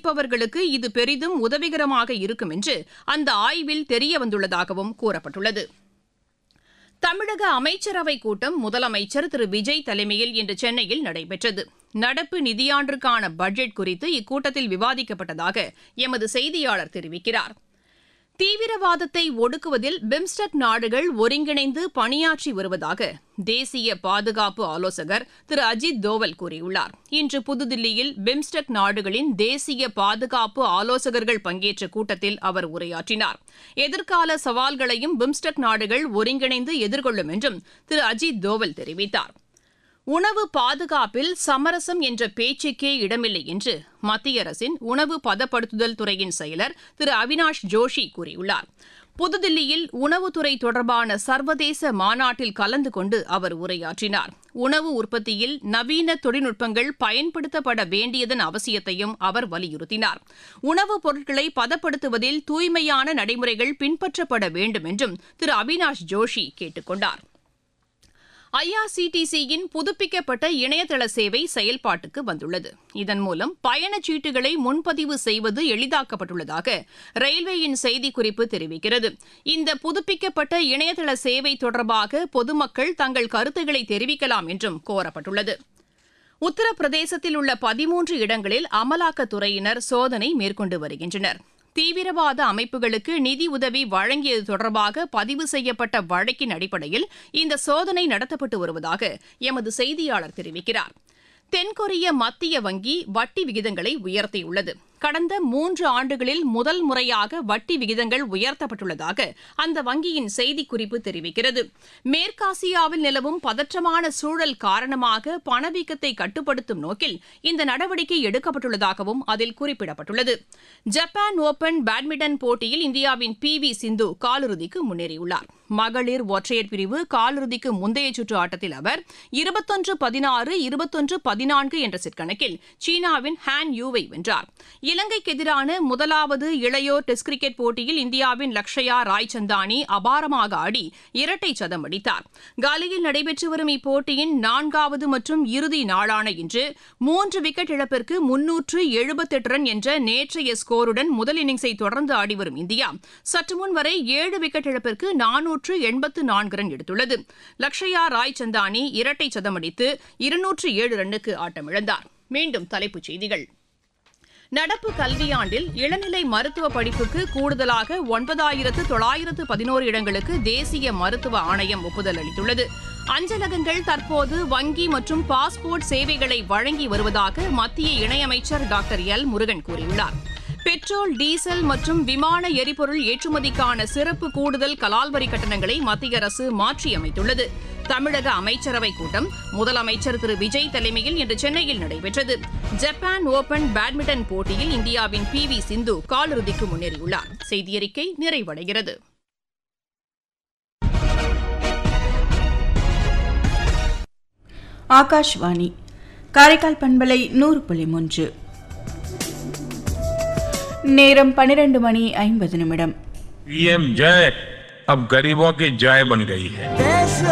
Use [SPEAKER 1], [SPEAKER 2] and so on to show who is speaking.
[SPEAKER 1] வசிப்பவர்களுக்கு இது பெரிதும் உதவிகரமாக இருக்கும் என்று அந்த ஆய்வில் தெரியவந்துள்ளதாகவும் கூறப்பட்டுள்ளது தமிழக அமைச்சரவைக் கூட்டம் முதலமைச்சர் திரு விஜய் தலைமையில் இன்று சென்னையில் நடைபெற்றது நடப்பு நிதியாண்டிற்கான பட்ஜெட் குறித்து இக்கூட்டத்தில் விவாதிக்கப்பட்டதாக எமது செய்தியாளர் தெரிவிக்கிறார் தீவிரவாதத்தை ஒடுக்குவதில் பிம்ஸ்டெக் நாடுகள் ஒருங்கிணைந்து பணியாற்றி வருவதாக தேசிய பாதுகாப்பு ஆலோசகர் திரு அஜித் தோவல் கூறியுள்ளார் இன்று புதுதில்லியில் பிம்ஸ்டெக் நாடுகளின் தேசிய பாதுகாப்பு ஆலோசகர்கள் பங்கேற்ற கூட்டத்தில் அவர் உரையாற்றினார் எதிர்கால சவால்களையும் பிம்ஸ்டெக் நாடுகள் ஒருங்கிணைந்து எதிர்கொள்ளும் என்றும் திரு அஜித் தோவல் தெரிவித்தார் உணவு பாதுகாப்பில் சமரசம் என்ற பேச்சுக்கே இடமில்லை என்று மத்திய அரசின் உணவு பதப்படுத்துதல் துறையின் செயலர் திரு அவினாஷ் ஜோஷி கூறியுள்ளார் புதுதில்லியில் உணவுத்துறை தொடர்பான சர்வதேச மாநாட்டில் கலந்து கொண்டு அவர் உரையாற்றினார் உணவு உற்பத்தியில் நவீன தொழில்நுட்பங்கள் பயன்படுத்தப்பட வேண்டியதன் அவசியத்தையும் அவர் வலியுறுத்தினார் உணவுப் பொருட்களை பதப்படுத்துவதில் தூய்மையான நடைமுறைகள் பின்பற்றப்பட வேண்டும் என்றும் திரு அவினாஷ் ஜோஷி கேட்டுக் கொண்டார் ஐஆர்சிடிசியின் புதுப்பிக்கப்பட்ட இணையதள சேவை செயல்பாட்டுக்கு வந்துள்ளது இதன் மூலம் பயணச்சீட்டுகளை முன்பதிவு செய்வது எளிதாக்கப்பட்டுள்ளதாக ரயில்வேயின் செய்திக்குறிப்பு தெரிவிக்கிறது இந்த புதுப்பிக்கப்பட்ட இணையதள சேவை தொடர்பாக பொதுமக்கள் தங்கள் கருத்துக்களை தெரிவிக்கலாம் என்றும் கோரப்பட்டுள்ளது உத்தரப்பிரதேசத்தில் உள்ள பதிமூன்று இடங்களில் அமலாக்கத்துறையினர் சோதனை மேற்கொண்டு வருகின்றனர் தீவிரவாத அமைப்புகளுக்கு நிதி உதவி வழங்கியது தொடர்பாக பதிவு செய்யப்பட்ட வழக்கின் அடிப்படையில் இந்த சோதனை நடத்தப்பட்டு வருவதாக எமது செய்தியாளர் தெரிவிக்கிறார் தென்கொரிய மத்திய வங்கி வட்டி விகிதங்களை உயர்த்தியுள்ளது கடந்த மூன்று ஆண்டுகளில் முதல் முறையாக வட்டி விகிதங்கள் உயர்த்தப்பட்டுள்ளதாக அந்த வங்கியின் செய்திக்குறிப்பு தெரிவிக்கிறது மேற்காசியாவில் நிலவும் பதற்றமான சூழல் காரணமாக பணவீக்கத்தை கட்டுப்படுத்தும் நோக்கில் இந்த நடவடிக்கை எடுக்கப்பட்டுள்ளதாகவும் அதில் குறிப்பிடப்பட்டுள்ளது ஜப்பான் ஓபன் பேட்மிண்டன் போட்டியில் இந்தியாவின் பி வி சிந்து காலிறுதிக்கு முன்னேறியுள்ளார் மகளிர் ஒற்றையர் பிரிவு காலிறுதிக்கு முந்தைய சுற்று ஆட்டத்தில் அவர் இருபத்தொன்று பதினாறு இருபத்தொன்று பதினான்கு என்ற செட் கணக்கில் சீனாவின் ஹான் யூவை வென்றார் இலங்கைக்கு எதிரான முதலாவது இளையோர் டெஸ்ட் கிரிக்கெட் போட்டியில் இந்தியாவின் லக்ஷயா ராய்சந்தானி அபாரமாக ஆடி இரட்டை சதம் அடித்தார் காலியில் நடைபெற்று வரும் இப்போட்டியின் நான்காவது மற்றும் இறுதி நாளான இன்று மூன்று விக்கெட் இழப்பிற்கு முன்னூற்று எழுபத்தெட்டு ரன் என்ற நேற்றைய ஸ்கோருடன் முதல் இன்னிங்ஸை தொடர்ந்து ஆடிவரும் இந்தியா சற்று முன் வரை ஏழு விக்கெட் இழப்பிற்கு நானூற்று எண்பத்து நான்கு ரன் எடுத்துள்ளது லக்ஷயா ராய்சந்தானி இரட்டை சதம் அடித்து இருநூற்று ஏழு ரன்னுக்கு ஆட்டமிழந்தார் மீண்டும் தலைப்புச் செய்திகள் நடப்பு கல்வியாண்டில் இளநிலை மருத்துவ படிப்புக்கு கூடுதலாக ஒன்பதாயிரத்து தொள்ளாயிரத்து பதினோரு இடங்களுக்கு தேசிய மருத்துவ ஆணையம் ஒப்புதல் அளித்துள்ளது அஞ்சலகங்கள் தற்போது வங்கி மற்றும் பாஸ்போர்ட் சேவைகளை வழங்கி வருவதாக மத்திய இணையமைச்சர் டாக்டர் எல் முருகன் கூறியுள்ளார் பெட்ரோல் டீசல் மற்றும் விமான எரிபொருள் ஏற்றுமதிக்கான சிறப்பு கூடுதல் கலால் வரி கட்டணங்களை மத்திய அரசு மாற்றியமைத்துள்ளது தமிழக அமைச்சரவைக் கூட்டம் முதலமைச்சர் திரு விஜய் தலைமையில் இன்று சென்னையில் நடைபெற்றது ஜப்பான் ஓபன் பேட்மிண்டன் போட்டியில் இந்தியாவின் பி வி சிந்து காலிறுதிக்கு முன்னேறியுள்ளார் செய்தியறிக்கை நிறைவடைகிறது
[SPEAKER 2] ஆகாஷ்வாணி காரைக்கால் பண்பலை நூறு புள்ளி மூன்று நேரம் பன்னிரண்டு மணி ஐம்பது நிமிடம்
[SPEAKER 3] पीएम जय अब गरीबों की जय बन गई है
[SPEAKER 4] देश